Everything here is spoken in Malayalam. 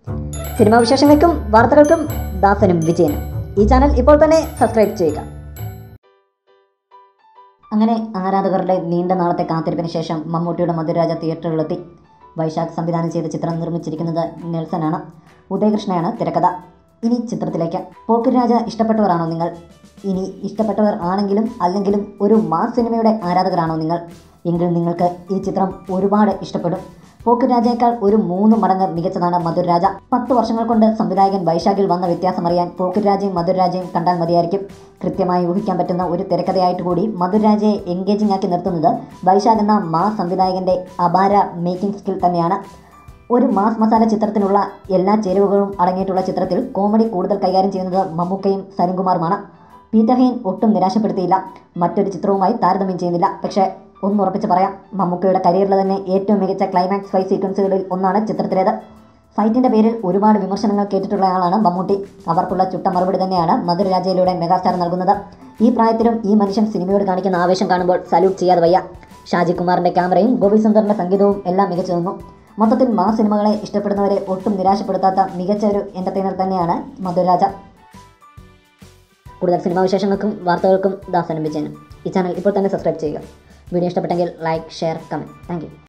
സിനിമാ വിശേഷങ്ങൾക്കും വാർത്തകൾക്കും ദാസനും വിജയനും ഈ ചാനൽ ഇപ്പോൾ തന്നെ സബ്സ്ക്രൈബ് ചെയ്യുക അങ്ങനെ ആരാധകരുടെ നീണ്ട നാളത്തെ കാത്തിരിപ്പിന് ശേഷം മമ്മൂട്ടിയുടെ മധുരാജ തിയേറ്ററുകളിലെത്തി വൈശാഖ് സംവിധാനം ചെയ്ത ചിത്രം നിർമ്മിച്ചിരിക്കുന്നത് നെൽസനാണ് ഉദയകൃഷ്ണയാണ് തിരക്കഥ ഇനി ചിത്രത്തിലേക്ക് പോക്കിരാജ ഇഷ്ടപ്പെട്ടവരാണോ നിങ്ങൾ ഇനി ഇഷ്ടപ്പെട്ടവർ ആണെങ്കിലും അല്ലെങ്കിലും ഒരു മാസ് സിനിമയുടെ ആരാധകരാണോ നിങ്ങൾ എങ്കിൽ നിങ്ങൾക്ക് ഈ ചിത്രം ഒരുപാട് ഇഷ്ടപ്പെടും പോക്കുരാജയേക്കാൾ ഒരു മൂന്ന് മടങ്ങ് മികച്ചതാണ് മധുരരാജ പത്ത് വർഷങ്ങൾ കൊണ്ട് സംവിധായകൻ വൈശാഖിൽ വന്ന വ്യത്യാസം അറിയാൻ പോക്കുരാജയും മധുരരാജയും കണ്ടാൽ മതിയായിരിക്കും കൃത്യമായി ഊഹിക്കാൻ പറ്റുന്ന ഒരു തിരക്കഥയായിട്ട് കൂടി മധുരരാജയെ എൻഗേജിംഗ് ആക്കി നിർത്തുന്നത് വൈശാഖ് എന്ന മാസ് സംവിധായകൻ്റെ അപാര മേക്കിംഗ് സ്കിൽ തന്നെയാണ് ഒരു മാസ് മസാല ചിത്രത്തിനുള്ള എല്ലാ ചേരുവകളും അടങ്ങിയിട്ടുള്ള ചിത്രത്തിൽ കോമഡി കൂടുതൽ കൈകാര്യം ചെയ്യുന്നത് മമ്മൂക്കയും സരുൺകുമാറുമാണ് പീറ്റർ ഹെയ്ൻ ഒട്ടും നിരാശപ്പെടുത്തിയില്ല മറ്റൊരു ചിത്രവുമായി താരതമ്യം ചെയ്യുന്നില്ല പക്ഷേ ഒന്ന് ഉറപ്പിച്ച് പറയാം മമ്മൂക്കയുടെ കരിയറിലെ തന്നെ ഏറ്റവും മികച്ച ക്ലൈമാക്സ് ഫൈറ്റ് സീക്വൻസുകളിൽ ഒന്നാണ് ചിത്രത്തിലേത് ഫൈറ്റിന്റെ പേരിൽ ഒരുപാട് വിമർശനങ്ങൾ കേട്ടിട്ടുള്ള ആളാണ് മമ്മൂട്ടി അവർക്കുള്ള ചുട്ട മറുപടി തന്നെയാണ് മധുരരാജയിലൂടെ മെഗാസ്റ്റാർ നൽകുന്നത് ഈ പ്രായത്തിലും ഈ മനുഷ്യൻ സിനിമയോട് കാണിക്കുന്ന ആവേശം കാണുമ്പോൾ സല്യൂട്ട് ചെയ്യാതെ വയ്യ ഷാജി കുമാറിന്റെ ക്യാമറയും ഗോപി സുന്ദറിന്റെ സംഗീതവും എല്ലാം മികച്ചു നിന്നു മൊത്തത്തിൽ മാ സിനിമകളെ ഇഷ്ടപ്പെടുന്നവരെ ഒട്ടും നിരാശപ്പെടുത്താത്ത മികച്ച ഒരു എന്റർടൈനർ തന്നെയാണ് മധുരരാജ കൂടുതൽ സിനിമാ വിശേഷങ്ങൾക്കും വാർത്തകൾക്കും ദാസനും വിജയനും ഈ ചാനൽ ഇപ്പോൾ തന്നെ സബ്സ്ക്രൈബ് ചെയ്യുക വീഡിയോ ഇഷ്ടപ്പെട്ടെങ്കിൽ ലൈക്ക് ഷെയർ കമൻറ്റ് താങ്ക്